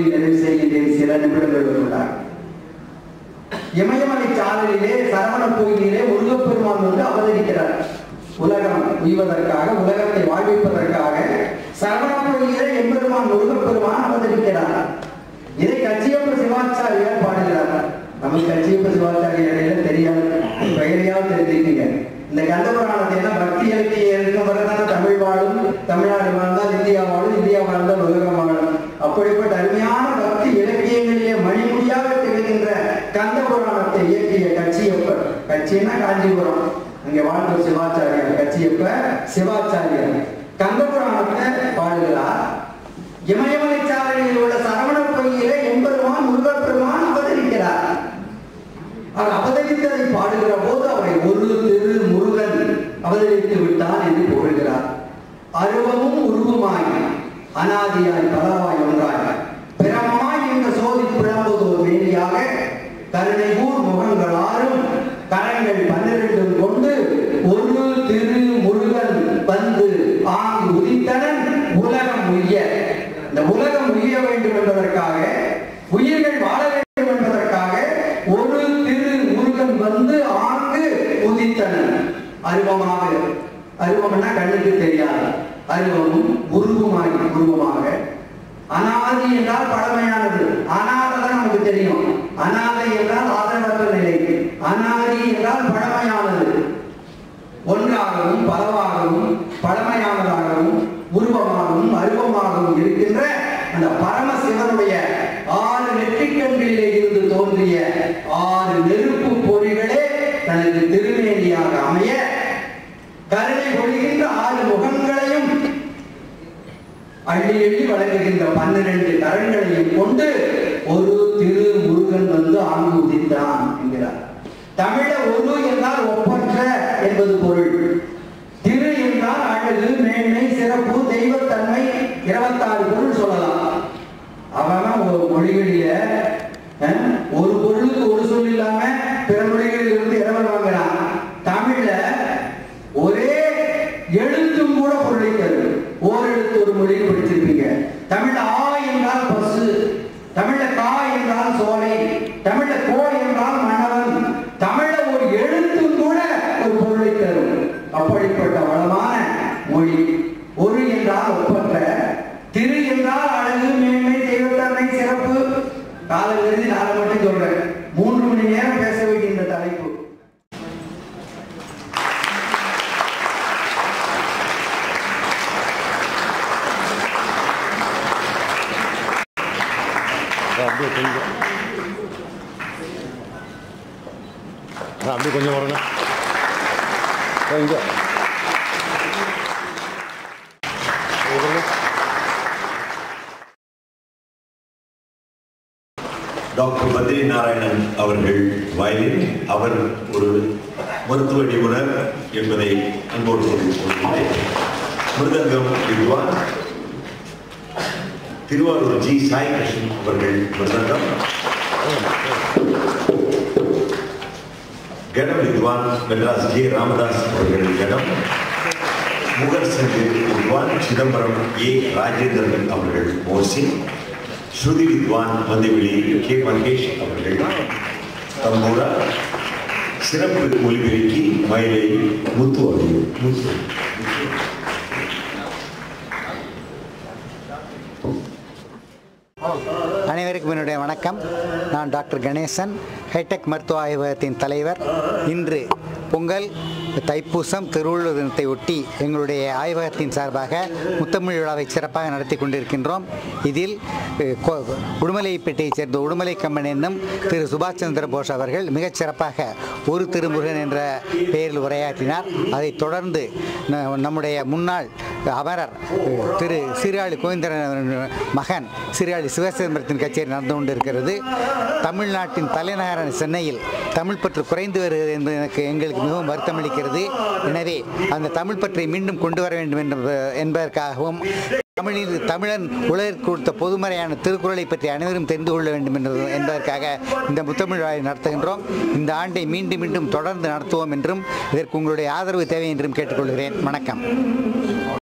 சொல்லி நிறைவு செய்கின்றேன் சில நிமிடங்கள் உள்ளார் இமயமலை சாலையிலே சரவண கோயிலிலே முருகப்பெருமான் வந்து அவதரிக்கிறார் உலகம் உய்வதற்காக உலகத்தை வாழ்விப்பதற்காக சரவண கோயிலே எம்பெருமான் முருகப்பெருமான் அவதரிக்கிறார் இதை கச்சியப்ப சிவாச்சாரியார் பாடுகிறார் நமக்கு கச்சியப்ப சிவாச்சாரியார் தெரியாது பெயரையாவது தெரிஞ்சுக்கீங்க இந்த கண்டபுராணத்தை என்ன பக்தி இலக்கிய இருக்கும் வரைதான தமிழ் வாழும் தமிழ்நாடு வாழ்ந்தால் இந்தியா வாழும் இந்தியா வாழ்ந்தால் உலகம் வாழும் அப்படிப்பட்ட அருமையான பக்தி இலக்கியங்களிலே மணிமொழியாக திகழ்கின்ற கந்த புராணத்தை இயக்கிய கட்சியப்பர் கட்சின்னா காஞ்சிபுரம் அங்கே வாழ்ந்த சிவாச்சாரியார் கட்சியப்ப சிவாச்சாரியார் கந்த புராணத்தை பாடுகிறார் இமயமலை சாலையில் உள்ள சரவண கோயிலே எம்பெருமான் முருகப்பெருமான் அவதரிக்கிறார் அவர் அவதரித்ததை பாடுகிற போது அவரை ஒரு திரு முருகன் அவதரித்து விட்டான் என்று கூறுகிறார் அருவமும் உருவுமாய் அனாதியாய் பலவாய் ஒன்றாய் பிரமமாய் என்ற சோதி பிழம்புதோர் மேலியாக கருணைகூர் முகங்களாரும் கரங்கள் பன்னிரண்டும் கொண்டு ஒரு திரு முருகன் வந்து ஆங்கு உதித்தனன் உலகம் உய்ய இந்த உலகம் உய்ய வேண்டும் என்பதற்காக உயிர்கள் வாழ வேண்டும் என்பதற்காக ஒரு திரு முருகன் வந்து ஆங்கு உதித்தனன் அருவமாக அருவம்னா கண்ணுக்கு தெரியாது அருவமும் உருவமாகி உருவமாக அனாதி என்றால் பழமையானது அனாதை தான் நமக்கு தெரியும் அனாதை என்றால் ஆதரவற்ற நிலை அனாதி என்றால் பழமையானது ஒன்றாகவும் பலவாகவும் பழமையானதாகவும் உருவமாகவும் அருவமாகவும் இருக்கின்ற அந்த பரமசிவனுடைய ஆறு நெற்றிக்கண்களிலே இருந்து தோன்றிய ஆறு நெருப்பு பொறிகளே தனது திருமேனியாக அமைய கருணை பொழிகின்ற ஆறு முகங்களையும் அள்ளி எள்ளி வழங்குகின்ற பன்னிரண்டு கரங்களையும் கொண்டு ஒரு திரு முருகன் வந்து ஆங்கு உதித்தான் என்கிறார் தமிழ ஒரு என்றால் ஒப்பற்ற என்பது பொருள் திரு என்றால் அழகு மேன்மை சிறப்பு தெய்வத்தன்மை இருபத்தாறு பொருள் சொல்லலாம் அவன் ஒரு மொழிகளில அஹ், ஒரு பொருளுக்கு ஒரு சொல் இல்லாம பிற மொழிகளில் இருந்து இரவல் வாங்குறான் தமிழ்ல ஒரே எழுத்தும் கூட பொருளை தரும் ஓர் எழுத்து ஒரு மொழியில் படிச்சிருப்பீங்க தமிழ்ல ஆ என்றால் பசு தமிழ்ல கா என்றால் சோலை தமிழ்ல கோ என்றால் மன்னவன் தமிழ்ல ஒரு எழுத்தும் கூட ஒரு பொருளை தரும் அப்படிப்பட்ட வளமான மொழி ஒரு என்றால் ஒப்பற்ற திரு என்றால் அழகு மேன்மை தெய்வத்தன்மை சிறப்பு காலம் கருதி நான் மட்டும் சொல்றேன் மூன்று மணி நேரம் பேச வேண்டிய இந்த தலைப்பு அப்படியே கொஞ்சம் ஆ, அப்படியே கொஞ்சம் வரங்க இங்கே டாக்டர் பத்ரி நாராயணன் அவர்கள் வயலின் அவர் ஒரு மருத்துவ நிபுணர் என்பதை அன்போடு சொல்லிக் கொள்கிறேன் மிருதங்கம் வித்வான் திருவாரூர் ஜி சாய் கிருஷ்ணன் அவர்கள் மிருதங்கம் கடம் வித்வான் மெட்ராஸ் ஜே ராமதாஸ் அவர்கள் கடம் முகர் சங்கு வித்வான் சிதம்பரம் ஏ ராஜேந்திரன் அவர்கள் மோர்சிங் ஸ்ருதி வித்வான் மந்திவெளி கே மகேஷ் அவர்கள் தம்பூரா சிறப்பு ஒலிபெருக்கி மயிலை முத்து அவர்கள் முத்து அனைவருக்கும் என்னுடைய வணக்கம் நான் டாக்டர் கணேசன் ஹைடெக் மருத்துவ ஆய்வகத்தின் தலைவர் இன்று பொங்கல் தைப்பூசம் திருவள்ளுவர் தினத்தை ஒட்டி எங்களுடைய ஆய்வகத்தின் சார்பாக முத்தமிழ் விழாவை சிறப்பாக நடத்தி கொண்டிருக்கின்றோம் இதில் அஹ், கொ- உடுமலைப்பேட்டையைச் சேர்ந்த உடுமலை கம்பன் என்னும் திரு சுபாஷ் சந்திர போஸ் அவர்கள் மிகச் சிறப்பாக ஒரு திருமுருகன் என்ற பெயரில் உரையாற்றினார் அதைத் தொடர்ந்து ந- நம்முடைய முன்னாள் அமரர் அஹ், திரு சீர்காழி கோவிந்தரன் அவர்கள் மகன் சீர்காழி சிவசிதம்பரத்தின் கச்சேரி நடந்து கொண்டிருக்கிறது தமிழ்நாட்டின் தலைநகரான சென்னையில் தமிழ் பற்று குறைந்து வருகிறது என்பது எனக்கு எங்களுக்கு மிகவும் வருத்தமளிக்கிறது எனவே அந்த தமிழ் பற்றை மீண்டும் கொண்டு வர வேண்டும் என்ற என்பதற்காகவும் தமிழில் தமிழன் உலகிற்கு கொடுத்த பொதுமறையான திருக்குறளை பற்றி அனைவரும் தெரிந்து கொள்ள வேண்டும் என்பது என்பதற்காக இந்த முத்தமிழ் விழாவை நடத்துகின்றோம் இந்த ஆண்டை மீண்டும் மீண்டும் தொடர்ந்து நடத்துவோம் என்றும் இதற்கு உங்களுடைய ஆதரவு தேவை என்றும் கேட்டுக்கொள்கிறேன் வணக்கம்